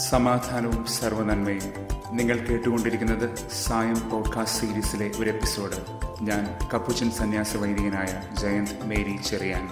സമാധാനവും സർവനന്മയും നിങ്ങൾ കേട്ടുകൊണ്ടിരിക്കുന്നത് സായം പോഡ്കാസ്റ്റ് സീരീസിലെ ഒരു എപ്പിസോഡ് ഞാൻ കപ്പുച്ചൻ സന്യാസ വൈദികനായ ജയന്ത് മേരി ചെറിയാൻ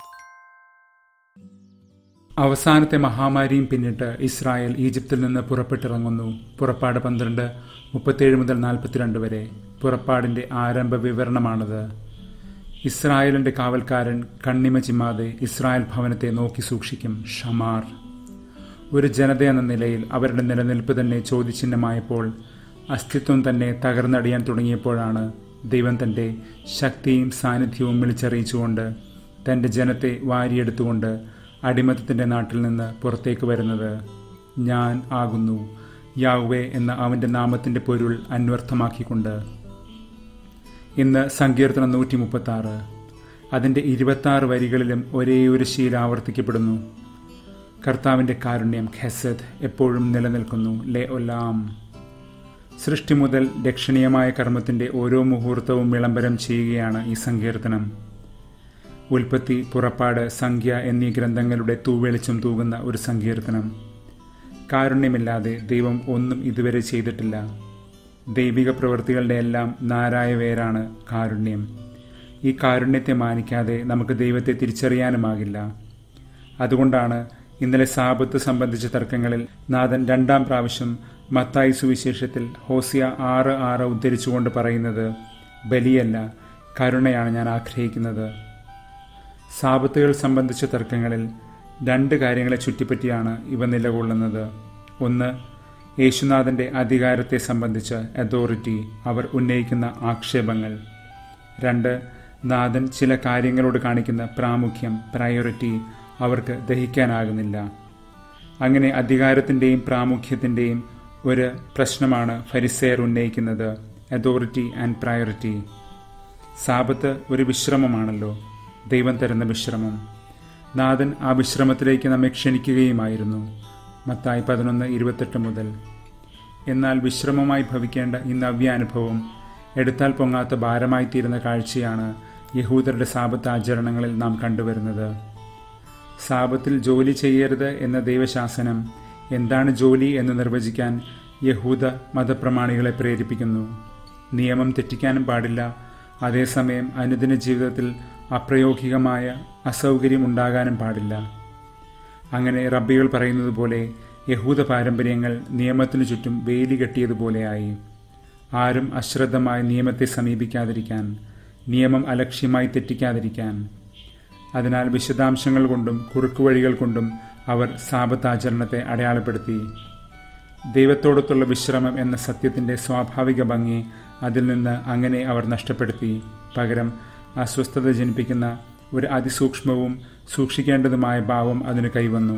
അവസാനത്തെ മഹാമാരിയും പിന്നിട്ട് ഇസ്രായേൽ ഈജിപ്തിൽ നിന്ന് പുറപ്പെട്ടിറങ്ങുന്നു പുറപ്പാട് പന്ത്രണ്ട് മുപ്പത്തേഴ് മുതൽ നാൽപ്പത്തിരണ്ട് വരെ പുറപ്പാടിന്റെ ആരംഭ വിവരണമാണത് ഇസ്രായേലിന്റെ കാവൽക്കാരൻ കണ്ണിമ ചിമ്മാതെ ഇസ്രായേൽ ഭവനത്തെ നോക്കി സൂക്ഷിക്കും ഷമാർ ഒരു ജനതയെന്ന നിലയിൽ അവരുടെ നിലനിൽപ്പ് തന്നെ ചോദ്യചിഹ്നമായപ്പോൾ അസ്തിത്വം തന്നെ തകർന്നടിയാൻ തുടങ്ങിയപ്പോഴാണ് ദൈവം തന്റെ ശക്തിയും സാന്നിധ്യവും വിളിച്ചറിയിച്ചുകൊണ്ട് തന്റെ ജനത്തെ വാരിയെടുത്തുകൊണ്ട് അടിമത്തത്തിന്റെ നാട്ടിൽ നിന്ന് പുറത്തേക്ക് വരുന്നത് ഞാൻ ആകുന്നു യാവേ എന്ന അവന്റെ നാമത്തിന്റെ പൊരുൾ അന്വർത്ഥമാക്കിക്കൊണ്ട് ഇന്ന് സങ്കീർത്തനം നൂറ്റി മുപ്പത്തി ആറ് അതിന്റെ ഇരുപത്തി ആറ് വരികളിലും ഒരേ ഒരു ശീല ആവർത്തിക്കപ്പെടുന്നു കർത്താവിന്റെ കാരുണ്യം ഖെസദ് എപ്പോഴും നിലനിൽക്കുന്നു ലെ ഒലാം സൃഷ്ടി മുതൽ ദക്ഷിണീയമായ കർമ്മത്തിന്റെ ഓരോ മുഹൂർത്തവും വിളംബരം ചെയ്യുകയാണ് ഈ സങ്കീർത്തനം ഉൽപ്പത്തി പുറപ്പാട് സംഖ്യ എന്നീ ഗ്രന്ഥങ്ങളുടെ തൂവെളിച്ചം തൂകുന്ന ഒരു സങ്കീർത്തനം കാരുണ്യമില്ലാതെ ദൈവം ഒന്നും ഇതുവരെ ചെയ്തിട്ടില്ല ദൈവിക പ്രവൃത്തികളുടെ എല്ലാം നാരായ വേരാണ് കാരുണ്യം ഈ കാരുണ്യത്തെ മാനിക്കാതെ നമുക്ക് ദൈവത്തെ തിരിച്ചറിയാനുമാകില്ല അതുകൊണ്ടാണ് ഇന്നലെ സാപത്ത് സംബന്ധിച്ച തർക്കങ്ങളിൽ നാഥൻ രണ്ടാം പ്രാവശ്യം മത്തായി സുവിശേഷത്തിൽ ഹോസിയ ആറ് ആറ് ഉദ്ധരിച്ചുകൊണ്ട് പറയുന്നത് ബലിയല്ല കരുണയാണ് ഞാൻ ആഗ്രഹിക്കുന്നത് സാപത്തുകൾ സംബന്ധിച്ച തർക്കങ്ങളിൽ രണ്ട് കാര്യങ്ങളെ ചുറ്റിപ്പറ്റിയാണ് ഇവ നിലകൊള്ളുന്നത് ഒന്ന് യേശുനാഥന്റെ അധികാരത്തെ സംബന്ധിച്ച് അതോറിറ്റി അവർ ഉന്നയിക്കുന്ന ആക്ഷേപങ്ങൾ രണ്ട് നാഥൻ ചില കാര്യങ്ങളോട് കാണിക്കുന്ന പ്രാമുഖ്യം പ്രയോറിറ്റി അവർക്ക് ദഹിക്കാനാകുന്നില്ല അങ്ങനെ അധികാരത്തിൻ്റെയും പ്രാമുഖ്യത്തിൻ്റെയും ഒരു പ്രശ്നമാണ് ഫരിസെയർ ഉന്നയിക്കുന്നത് അതോറിറ്റി ആൻഡ് പ്രയോറിറ്റി സാപത്ത് ഒരു വിശ്രമമാണല്ലോ ദൈവം തരുന്ന വിശ്രമം നാഥൻ ആ വിശ്രമത്തിലേക്ക് നമ്മെ ക്ഷണിക്കുകയുമായിരുന്നു മത്തായി പതിനൊന്ന് ഇരുപത്തെട്ട് മുതൽ എന്നാൽ വിശ്രമമായി ഭവിക്കേണ്ട ഈ നവ്യാനുഭവം എടുത്താൽ പൊങ്ങാത്ത ഭാരമായി തീരുന്ന കാഴ്ചയാണ് യഹൂദരുടെ സാപത്ത് ആചരണങ്ങളിൽ നാം കണ്ടുവരുന്നത് സാപത്തിൽ ജോലി ചെയ്യരുത് എന്ന ദൈവശാസനം എന്താണ് ജോലി എന്ന് നിർവചിക്കാൻ യഹൂദ മതപ്രമാണികളെ പ്രേരിപ്പിക്കുന്നു നിയമം തെറ്റിക്കാനും പാടില്ല അതേസമയം അനുദിന ജീവിതത്തിൽ അപ്രയോഗികമായ അസൗകര്യം ഉണ്ടാകാനും പാടില്ല അങ്ങനെ റബ്ബികൾ പറയുന്നത് പോലെ യഹൂദ പാരമ്പര്യങ്ങൾ നിയമത്തിനു ചുറ്റും വേലി കെട്ടിയതുപോലെയായി ആരും അശ്രദ്ധമായി നിയമത്തെ സമീപിക്കാതിരിക്കാൻ നിയമം അലക്ഷ്യമായി തെറ്റിക്കാതിരിക്കാൻ അതിനാൽ വിശദാംശങ്ങൾ കൊണ്ടും കുറുക്കുവഴികൾ കൊണ്ടും അവർ സാപത്താചരണത്തെ അടയാളപ്പെടുത്തി ദൈവത്തോടൊത്തുള്ള വിശ്രമം എന്ന സത്യത്തിന്റെ സ്വാഭാവിക ഭംഗി അതിൽ നിന്ന് അങ്ങനെ അവർ നഷ്ടപ്പെടുത്തി പകരം അസ്വസ്ഥത ജനിപ്പിക്കുന്ന ഒരു അതിസൂക്ഷ്മവും സൂക്ഷിക്കേണ്ടതുമായ ഭാവം അതിന് കൈവന്നു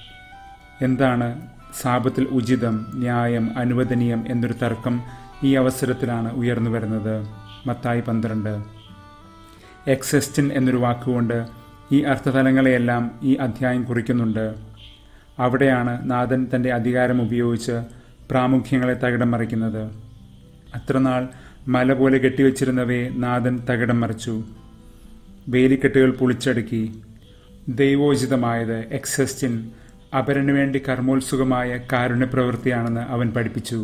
എന്താണ് സാപത്തിൽ ഉചിതം ന്യായം അനുവദനീയം എന്നൊരു തർക്കം ഈ അവസരത്തിലാണ് ഉയർന്നു വരുന്നത് മത്തായി പന്ത്രണ്ട് എക്സെസ്റ്റിൻ എന്നൊരു വാക്കുകൊണ്ട് ഈ അർത്ഥതലങ്ങളെയെല്ലാം ഈ അധ്യായം കുറിക്കുന്നുണ്ട് അവിടെയാണ് നാഥൻ തന്റെ അധികാരം ഉപയോഗിച്ച് പ്രാമുഖ്യങ്ങളെ തകിടം മറിക്കുന്നത് അത്രനാൾ മല പോലെ കെട്ടിവെച്ചിരുന്നവയെ നാഥൻ തകിടം മറിച്ചു വേലിക്കെട്ടുകൾ പൊളിച്ചടുക്കി ദൈവോചിതമായത് എക്സസ്റ്റിൻ അപരനു വേണ്ടി കർമ്മോത്സുകമായ കാരുണ്യപ്രവൃത്തിയാണെന്ന് അവൻ പഠിപ്പിച്ചു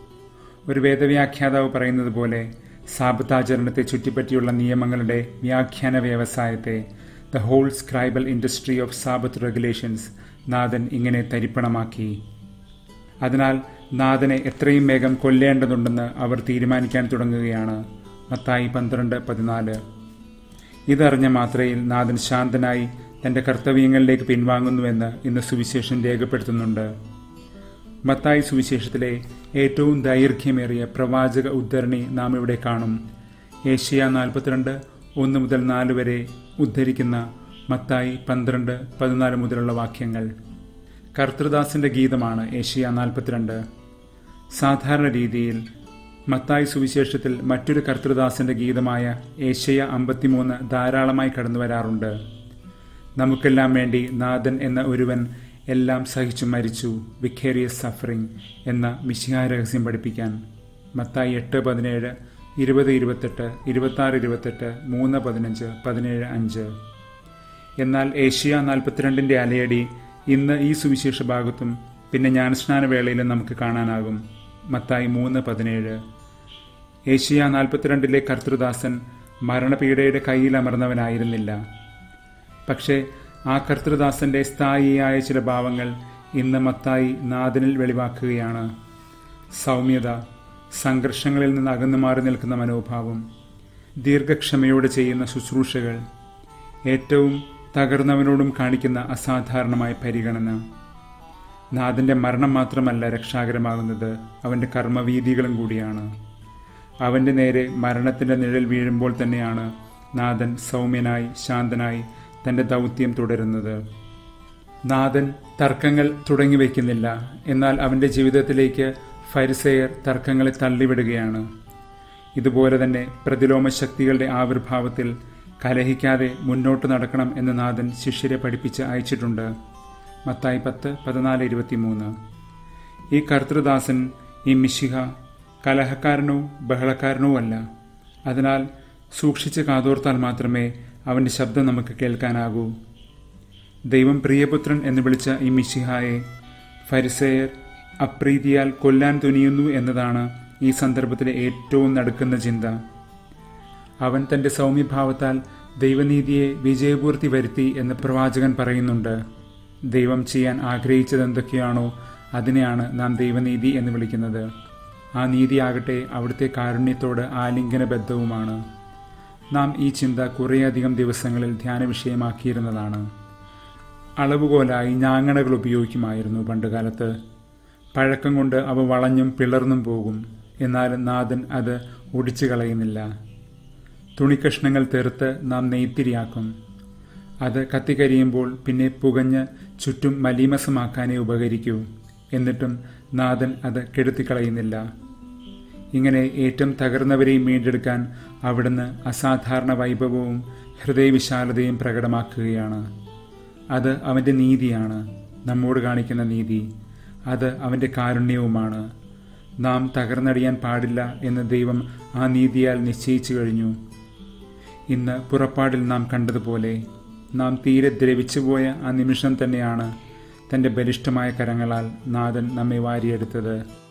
ഒരു വേദവ്യാഖ്യാതാവ് പറയുന്നത് പോലെ സാബത്താചരണത്തെ ചുറ്റിപ്പറ്റിയുള്ള നിയമങ്ങളുടെ വ്യാഖ്യാന വ്യവസായത്തെ the whole scribal industry of Sabbath regulations നാഥൻ ഇങ്ങനെ തരിപ്പണമാക്കി അതിനാൽ നാഥനെ എത്രയും വേഗം കൊല്ലേണ്ടതുണ്ടെന്ന് അവർ തീരുമാനിക്കാൻ തുടങ്ങുകയാണ് മത്തായി പന്ത്രണ്ട് പതിനാല് ഇതറിഞ്ഞ മാത്രയിൽ നാഥൻ ശാന്തനായി തന്റെ കർത്തവ്യങ്ങളിലേക്ക് പിൻവാങ്ങുന്നുവെന്ന് ഇന്ന് സുവിശേഷം രേഖപ്പെടുത്തുന്നുണ്ട് മത്തായി സുവിശേഷത്തിലെ ഏറ്റവും ദൈർഘ്യമേറിയ പ്രവാചക ഉദ്ധരണി നാം ഇവിടെ കാണും ഏഷ്യ നാൽപ്പത്തിരണ്ട് ഒന്ന് മുതൽ നാല് വരെ ഉദ്ധരിക്കുന്ന മത്തായി പന്ത്രണ്ട് പതിനാല് മുതലുള്ള വാക്യങ്ങൾ കർത്തൃദാസിന്റെ ഗീതമാണ് ഏഷ്യ നാൽപ്പത്തിരണ്ട് സാധാരണ രീതിയിൽ മത്തായി സുവിശേഷത്തിൽ മറ്റൊരു കർത്തൃദാസിന്റെ ഗീതമായ ഏഷ്യ അമ്പത്തിമൂന്ന് ധാരാളമായി കടന്നു വരാറുണ്ട് നമുക്കെല്ലാം വേണ്ടി നാഥൻ എന്ന ഒരുവൻ എല്ലാം സഹിച്ചു മരിച്ചു വിക്കേറിയസ് സഫറിംഗ് എന്ന മിശിഹാ രഹസ്യം പഠിപ്പിക്കാൻ മത്തായി എട്ട് പതിനേഴ് ഇരുപത് ഇരുപത്തെട്ട് ഇരുപത്തി ഇരുപത്തെട്ട് മൂന്ന് പതിനഞ്ച് പതിനേഴ് അഞ്ച് എന്നാൽ ഏഷ്യ നാൽപ്പത്തിരണ്ടിന്റെ അലയടി ഇന്ന് ഈ സുവിശേഷ ഭാഗത്തും പിന്നെ ജ്ഞാനസ്നാന വേളയിലും നമുക്ക് കാണാനാകും മത്തായി മൂന്ന് പതിനേഴ് ഏഷ്യ നാൽപ്പത്തിരണ്ടിലെ കർത്തൃദാസൻ മരണപീഡയുടെ കയ്യിൽ അമർന്നവനായിരുന്നില്ല പക്ഷേ ആ കർത്തൃദാസന്റെ സ്ഥായിയായ ചില ഭാവങ്ങൾ ഇന്ന് മത്തായി നാദനിൽ വെളിവാക്കുകയാണ് സൗമ്യത സംഘർഷങ്ങളിൽ നിന്ന് അകന്നു മാറി നിൽക്കുന്ന മനോഭാവം ദീർഘക്ഷമയോടെ ചെയ്യുന്ന ശുശ്രൂഷകൾ ഏറ്റവും തകർന്നവനോടും കാണിക്കുന്ന അസാധാരണമായ പരിഗണന നാഥന്റെ മരണം മാത്രമല്ല രക്ഷാകരമാകുന്നത് അവന്റെ കർമ്മവീതികളും കൂടിയാണ് അവന്റെ നേരെ മരണത്തിന്റെ നിഴൽ വീഴുമ്പോൾ തന്നെയാണ് നാഥൻ സൗമ്യനായി ശാന്തനായി തന്റെ ദൗത്യം തുടരുന്നത് നാഥൻ തർക്കങ്ങൾ തുടങ്ങി വയ്ക്കുന്നില്ല എന്നാൽ അവന്റെ ജീവിതത്തിലേക്ക് ഫരിസെയർ തർക്കങ്ങളെ തള്ളിവിടുകയാണ് ഇതുപോലെ തന്നെ പ്രതിലോമ ശക്തികളുടെ ആവിർഭാവത്തിൽ കലഹിക്കാതെ മുന്നോട്ട് നടക്കണം എന്ന് നാഥൻ ശിഷ്യരെ പഠിപ്പിച്ച് അയച്ചിട്ടുണ്ട് മത്തായി പത്ത് പതിനാല് ഇരുപത്തിമൂന്ന് ഈ കർത്തൃദാസൻ ഈ മിശിഹ കലഹക്കാരനോ ബഹളക്കാരനോ അല്ല അതിനാൽ സൂക്ഷിച്ച് കാതോർത്താൽ മാത്രമേ അവന്റെ ശബ്ദം നമുക്ക് കേൾക്കാനാകൂ ദൈവം പ്രിയപുത്രൻ എന്ന് വിളിച്ച ഈ മിശിഹായെ ഫരിസേയർ അപ്രീതിയാൽ കൊല്ലാൻ തുനിയുന്നു എന്നതാണ് ഈ സന്ദർഭത്തിലെ ഏറ്റവും നടക്കുന്ന ചിന്ത അവൻ തന്റെ സൗമ്യഭാവത്താൽ ദൈവനീതിയെ വിജയപൂർത്തി വരുത്തി എന്ന് പ്രവാചകൻ പറയുന്നുണ്ട് ദൈവം ചെയ്യാൻ ആഗ്രഹിച്ചത് എന്തൊക്കെയാണോ അതിനെയാണ് നാം ദൈവനീതി എന്ന് വിളിക്കുന്നത് ആ നീതിയാകട്ടെ അവിടുത്തെ കാരുണ്യത്തോട് ആലിംഗനബദ്ധവുമാണ് നാം ഈ ചിന്ത കുറേയധികം ദിവസങ്ങളിൽ ധ്യാന വിഷയമാക്കിയിരുന്നതാണ് അളവുകോലായി ഞാങ്ങണകൾ ഉപയോഗിക്കുമായിരുന്നു പണ്ടുകാലത്ത് പഴക്കം കൊണ്ട് അവ വളഞ്ഞും പിളർന്നും പോകും എന്നാലും നാഥൻ അത് ഒടിച്ചു കളയുന്നില്ല തുണിക്കഷ്ണങ്ങൾ തെറുത്ത് നാം നെയ്ത്തിരിയാക്കും അത് കത്തിക്കരിയുമ്പോൾ പിന്നെ പുകഞ്ഞ് ചുറ്റും മലീമസമാക്കാനേ ഉപകരിക്കൂ എന്നിട്ടും നാഥൻ അത് കെടുത്തിക്കളയുന്നില്ല ഇങ്ങനെ ഏറ്റവും തകർന്നവരെയും വീണ്ടെടുക്കാൻ അവിടുന്ന് അസാധാരണ വൈഭവവും ഹൃദയവിശാലതയും പ്രകടമാക്കുകയാണ് അത് അവൻ്റെ നീതിയാണ് നമ്മോട് കാണിക്കുന്ന നീതി അത് അവൻ്റെ കാരുണ്യവുമാണ് നാം തകർന്നടിയാൻ പാടില്ല എന്ന് ദൈവം ആ നീതിയാൽ നിശ്ചയിച്ചു കഴിഞ്ഞു ഇന്ന് പുറപ്പാടിൽ നാം കണ്ടതുപോലെ നാം തീരെ ദ്രവിച്ചുപോയ ആ നിമിഷം തന്നെയാണ് തൻ്റെ ബലിഷ്ഠമായ കരങ്ങളാൽ നാഥൻ നമ്മെ വാരിയെടുത്തത്